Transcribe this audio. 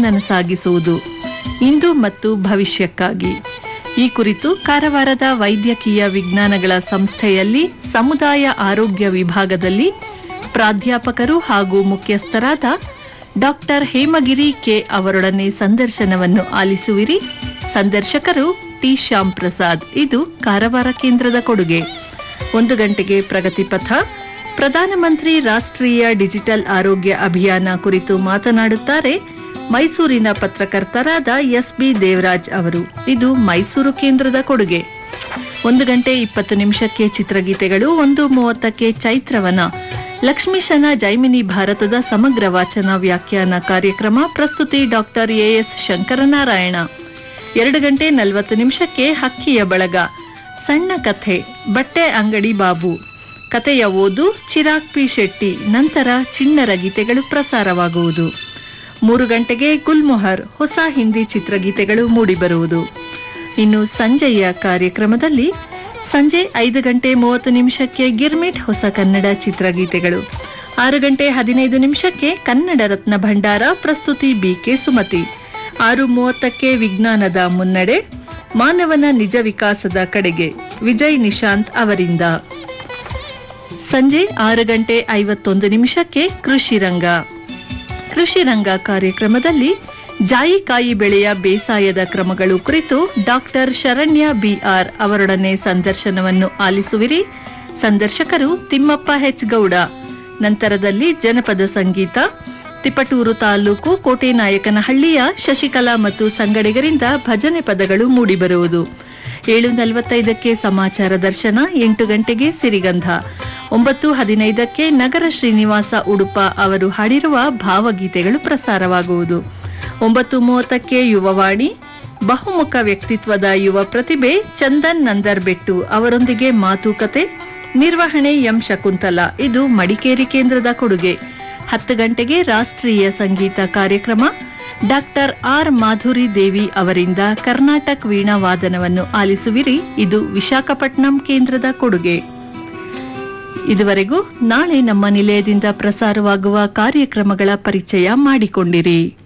ನನಸಾಗಿಸುವುದು ಇಂದು ಮತ್ತು ಭವಿಷ್ಯಕ್ಕಾಗಿ ಈ ಕುರಿತು ಕಾರವಾರದ ವೈದ್ಯಕೀಯ ವಿಜ್ಞಾನಗಳ ಸಂಸ್ಥೆಯಲ್ಲಿ ಸಮುದಾಯ ಆರೋಗ್ಯ ವಿಭಾಗದಲ್ಲಿ ಪ್ರಾಧ್ಯಾಪಕರು ಹಾಗೂ ಮುಖ್ಯಸ್ಥರಾದ ಡಾಕ್ಟರ್ ಹೇಮಗಿರಿ ಕೆ ಅವರೊಡನೆ ಸಂದರ್ಶನವನ್ನು ಆಲಿಸುವಿರಿ ಸಂದರ್ಶಕರು ಟಿ ಶ್ಯಾಮ್ ಪ್ರಸಾದ್ ಇದು ಕಾರವಾರ ಕೇಂದ್ರದ ಕೊಡುಗೆ ಒಂದು ಗಂಟೆಗೆ ಪ್ರಗತಿ ಪಥ ಪ್ರಧಾನಮಂತ್ರಿ ರಾಷ್ಟ್ರೀಯ ಡಿಜಿಟಲ್ ಆರೋಗ್ಯ ಅಭಿಯಾನ ಕುರಿತು ಮಾತನಾಡುತ್ತಾರೆ ಮೈಸೂರಿನ ಪತ್ರಕರ್ತರಾದ ಎಸ್ ಬಿ ದೇವರಾಜ್ ಅವರು ಇದು ಮೈಸೂರು ಕೇಂದ್ರದ ಕೊಡುಗೆ ಒಂದು ಗಂಟೆ ಇಪ್ಪತ್ತು ನಿಮಿಷಕ್ಕೆ ಚಿತ್ರಗೀತೆಗಳು ಒಂದು ಮೂವತ್ತಕ್ಕೆ ಚೈತ್ರವನ ಲಕ್ಷ್ಮೀಶನ ಜೈಮಿನಿ ಭಾರತದ ಸಮಗ್ರ ವಾಚನ ವ್ಯಾಖ್ಯಾನ ಕಾರ್ಯಕ್ರಮ ಪ್ರಸ್ತುತಿ ಡಾಕ್ಟರ್ ಎಎಸ್ ಶಂಕರನಾರಾಯಣ ಎರಡು ಗಂಟೆ ನಲವತ್ತು ನಿಮಿಷಕ್ಕೆ ಹಕ್ಕಿಯ ಬಳಗ ಸಣ್ಣ ಕಥೆ ಬಟ್ಟೆ ಅಂಗಡಿ ಬಾಬು ಕಥೆಯ ಓದು ಚಿರಾಗ್ ಪಿ ಶೆಟ್ಟಿ ನಂತರ ಚಿಣ್ಣರ ಗೀತೆಗಳು ಪ್ರಸಾರವಾಗುವುದು ಮೂರು ಗಂಟೆಗೆ ಗುಲ್ಮೊಹರ್ ಹೊಸ ಹಿಂದಿ ಚಿತ್ರಗೀತೆಗಳು ಮೂಡಿಬರುವುದು ಇನ್ನು ಸಂಜೆಯ ಕಾರ್ಯಕ್ರಮದಲ್ಲಿ ಸಂಜೆ ಐದು ಗಂಟೆ ಮೂವತ್ತು ನಿಮಿಷಕ್ಕೆ ಗಿರ್ಮಿಟ್ ಹೊಸ ಕನ್ನಡ ಚಿತ್ರಗೀತೆಗಳು ಆರು ಗಂಟೆ ಹದಿನೈದು ನಿಮಿಷಕ್ಕೆ ಕನ್ನಡ ರತ್ನ ಭಂಡಾರ ಪ್ರಸ್ತುತಿ ಬಿಕೆ ಸುಮತಿ ಆರು ಮೂವತ್ತಕ್ಕೆ ವಿಜ್ಞಾನದ ಮುನ್ನಡೆ ಮಾನವನ ನಿಜ ವಿಕಾಸದ ಕಡೆಗೆ ವಿಜಯ್ ನಿಶಾಂತ್ ಅವರಿಂದ ಸಂಜೆ ಆರು ಗಂಟೆ ಐವತ್ತೊಂದು ನಿಮಿಷಕ್ಕೆ ಕೃಷಿ ರಂಗ ಕೃಷಿ ರಂಗ ಕಾರ್ಯಕ್ರಮದಲ್ಲಿ ಜಾಯಿಕಾಯಿ ಬೆಳೆಯ ಬೇಸಾಯದ ಕ್ರಮಗಳು ಕುರಿತು ಡಾಕ್ಟರ್ ಶರಣ್ಯ ಬಿಆರ್ ಅವರೊಡನೆ ಸಂದರ್ಶನವನ್ನು ಆಲಿಸುವಿರಿ ಸಂದರ್ಶಕರು ತಿಮ್ಮಪ್ಪ ಹೆಚ್ ಗೌಡ ನಂತರದಲ್ಲಿ ಜನಪದ ಸಂಗೀತ ತಿಪಟೂರು ತಾಲೂಕು ಕೋಟೆನಾಯಕನಹಳ್ಳಿಯ ಶಶಿಕಲಾ ಮತ್ತು ಸಂಗಡಿಗರಿಂದ ಭಜನೆ ಪದಗಳು ಮೂಡಿಬರುವುದು ಏಳು ನಲವತ್ತೈದಕ್ಕೆ ಸಮಾಚಾರ ದರ್ಶನ ಎಂಟು ಗಂಟೆಗೆ ಸಿರಿಗಂಧ ಒಂಬತ್ತು ಹದಿನೈದಕ್ಕೆ ನಗರ ಶ್ರೀನಿವಾಸ ಉಡುಪ ಅವರು ಹಾಡಿರುವ ಭಾವಗೀತೆಗಳು ಪ್ರಸಾರವಾಗುವುದು ಒಂಬತ್ತು ಮೂವತ್ತಕ್ಕೆ ಯುವವಾಣಿ ಬಹುಮುಖ ವ್ಯಕ್ತಿತ್ವದ ಯುವ ಪ್ರತಿಭೆ ಚಂದನ್ ನಂದರ್ ಬೆಟ್ಟು ಅವರೊಂದಿಗೆ ಮಾತುಕತೆ ನಿರ್ವಹಣೆ ಎಂ ಶಕುಂತಲಾ ಇದು ಮಡಿಕೇರಿ ಕೇಂದ್ರದ ಕೊಡುಗೆ ಹತ್ತು ಗಂಟೆಗೆ ರಾಷ್ಟ್ರೀಯ ಸಂಗೀತ ಕಾರ್ಯಕ್ರಮ ಡಾಕ್ಟರ್ ಆರ್ ಮಾಧುರಿ ದೇವಿ ಅವರಿಂದ ಕರ್ನಾಟಕ ವೀಣಾ ವಾದನವನ್ನು ಆಲಿಸುವಿರಿ ಇದು ವಿಶಾಖಪಟ್ನಂ ಕೇಂದ್ರದ ಕೊಡುಗೆ ಇದುವರೆಗೂ ನಾಳೆ ನಮ್ಮ ನಿಲಯದಿಂದ ಪ್ರಸಾರವಾಗುವ ಕಾರ್ಯಕ್ರಮಗಳ ಪರಿಚಯ ಮಾಡಿಕೊಂಡಿರಿ